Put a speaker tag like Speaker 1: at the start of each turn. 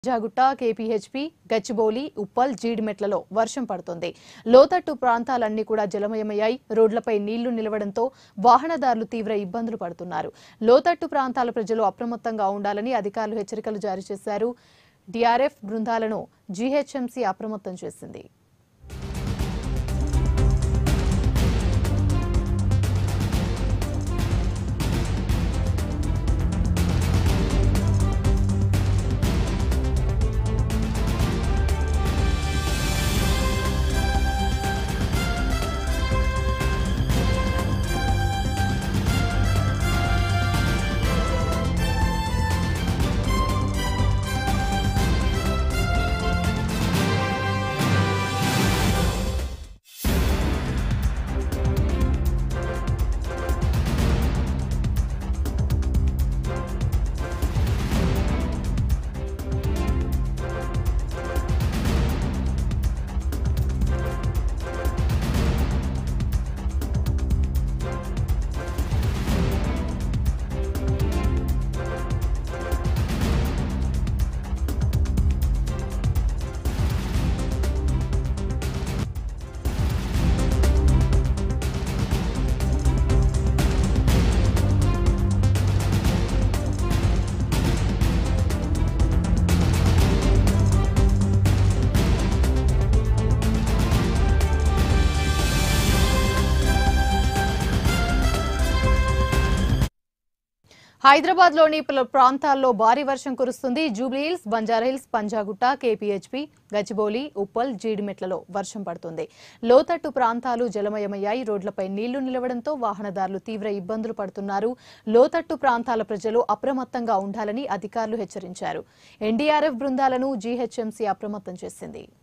Speaker 1: జాగుట్ట కేపీహెచ్పి గచ్చిబౌలి ఉప్పల్ జీడిమెట్లలో వర్షం పడుతోంది లోతట్టు ప్రాంతాలన్నీ కూడా జలమయమయ్యాయి రోడ్లపై నీళ్లు నిలవడంతో వాహనదారులు తీవ్ర ఇబ్బందులు పడుతున్నారు లోతట్టు ప్రాంతాల ప్రజలు అప్రమత్తంగా ఉండాలని అధికారులు హెచ్చరికలు జారీ చేశారు డిఆర్ఎఫ్ బృందాలను జీహెచ్ఎంసీ అప్రమత్తం చేసింది హైదరాబాద్ లోని పలు ప్రాంతాల్లో భారీ వర్షం కురుస్తుంది జూబ్లీహిల్స్ బంజారాహిల్స్ పంజాగుట్ట కేపీహెచ్పి గచ్చిబౌలి ఉప్పల్ జీడిమెట్లలో వర్షం పడుతుంది లోతట్టు ప్రాంతాలు జలమయమయ్యాయి రోడ్లపై నీళ్లు నిలవడంతో వాహనదారులు తీవ్ర ఇబ్బందులు పడుతున్నారు లోతట్టు ప్రాంతాల ప్రజలు అప్రమత్తంగా ఉండాలని అధికారులు హెచ్చరించారు ఎన్డీఆర్ఎఫ్ బృందాలను జీహెచ్ఎంసీ అప్రమత్తం చేసింది